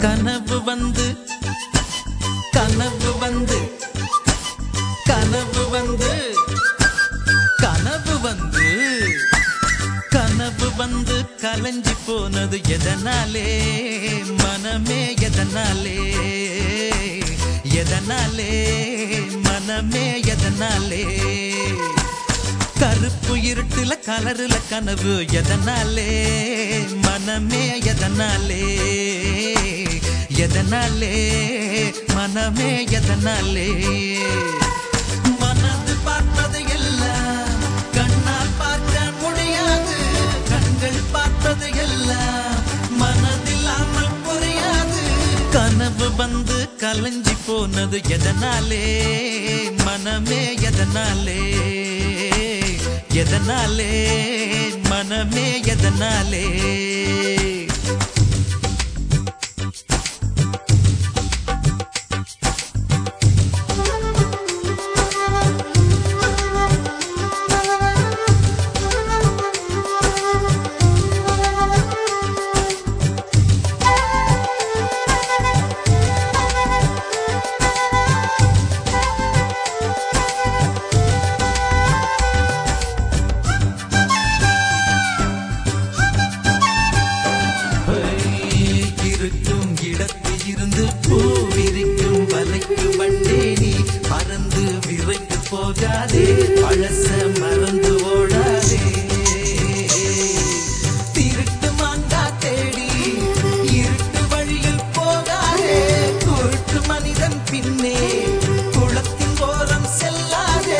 கனவு வந்து கனவு வந்து கனவு வந்து கனவு வந்து கனவு வந்து கலைஞ்சி போனது எதனாலே மனமே எதனாலே எதனாலே மனமே எதனாலே கருப்பு இருட்டுல கலருல கனவு எதனாலே மனமே எதனாலே எதனாலே மனமே எதனாலே மனது பார்ப்பது எல்லாம் கண்ணால் பார்க்க முடியாது கண்கள் பார்ப்பது எல்லாம் மனதில்லாமல் புரியாது கனவு வந்து கலைஞ்சி போனது எதனாலே மனமே எதனாலே எதனாலே மனமே எதனாலே இருக்கும் இடத்தில் இருந்து பூவிரிக்கும் வலைக்கு வண்டே நீ பறந்து விரைந்து போகாதே பழச மறந்து ஓடாதே திருட்டு மாங்கா தேடி இருட்டு வழியில் போகாதே குருட்டு மனிதன் பின்னே குளத்தின் ஓரம் செல்லாதே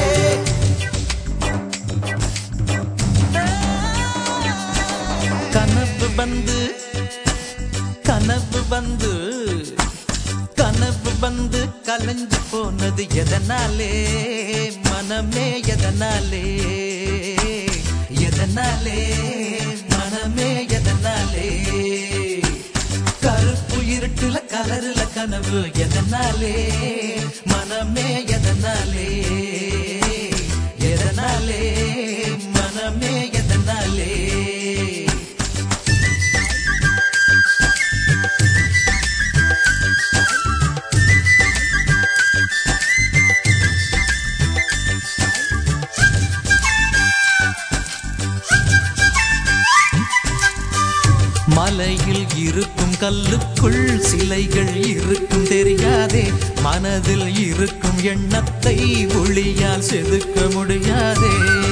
கனவு வந்து கனவு வந்து கனவு வந்து கலைஞ்சு போனது எதனாலே மனமே எதனாலே எதனாலே மனமே எதனாலே கருப்பு இருட்டுல கலருல கனவு எதனாலே மனமே எதனாலே எதனாலே மனமே எதனாலே மலையில் இருக்கும் கல்லுக்குள் சிலைகள் இருக்கும் தெரியாதே மனதில் இருக்கும் எண்ணத்தை ஒளியால் செதுக்க முடியாதே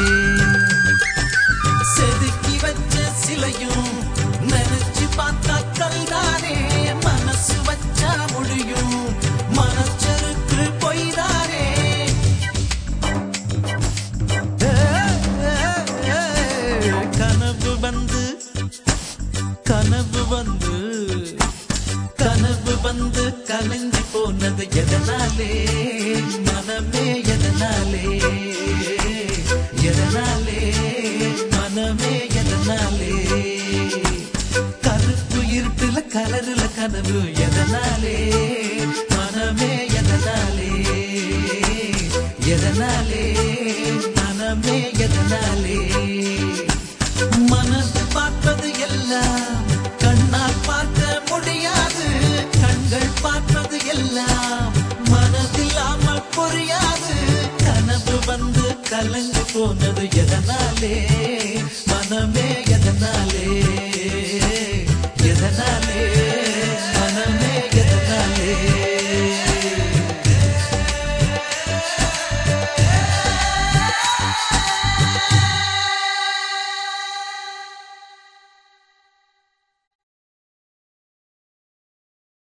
செதுக்கி வச்ச சிலையும் நினைச்சு பார்த்தா கல்தானே மனசு வச்சா முடியும் மனச்சருக்கு பொய்தானே கனவு வந்து கனவு வந்து கனவு வந்து கலைஞ்சு போனது எதனாலே மனமே எதனாலே எதனாலே மனமே எதனாலே கருப்பு இருட்டுல கலருல கனவு எதனாலே